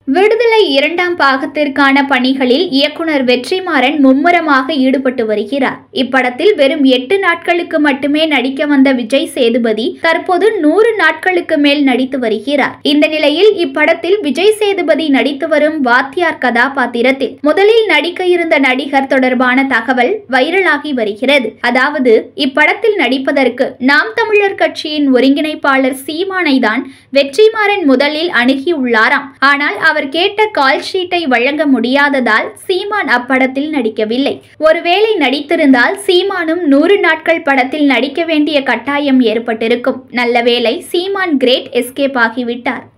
விடுதலை இரண்டாம் பாகத்திற்கான பணிகளில் இயக்குனர் வெற்றிமாறன் மும்முரமாக ஈடுபட்டு வருகிறார் இப்படத்தில் வெறும் எட்டு நாட்களுக்கு மட்டுமே நடிக்க வந்த விஜய் சேதுபதி தற்போது நூறு நாட்களுக்கு மேல் நடித்து வருகிறார் இந்த நிலையில் இப்படத்தில் விஜய் சேதுபதி நடித்து வரும் வாத்தியார் கதாபாத்திரத்தில் முதலில் நடிக்க இருந்த நடிகர் தொடர்பான தகவல் வைரலாகி வருகிறது அதாவது இப்படத்தில் நடிப்பதற்கு நாம் தமிழர் கட்சியின் ஒருங்கிணைப்பாளர் சீமானை தான் வெற்றிமாறன் முதலில் அணுகியுள்ளாராம் ஆனால் அவர் கேட்ட கால் ஷீட்டை வழங்க முடியாததால் சீமான் அப்படத்தில் நடிக்கவில்லை ஒருவேளை நடித்திருந்தால் சீமானும் நூறு நாட்கள் படத்தில் நடிக்க வேண்டிய கட்டாயம் ஏற்பட்டிருக்கும் நல்ல வேளை சீமான் கிரேட் எஸ்கேப் ஆகிவிட்டார்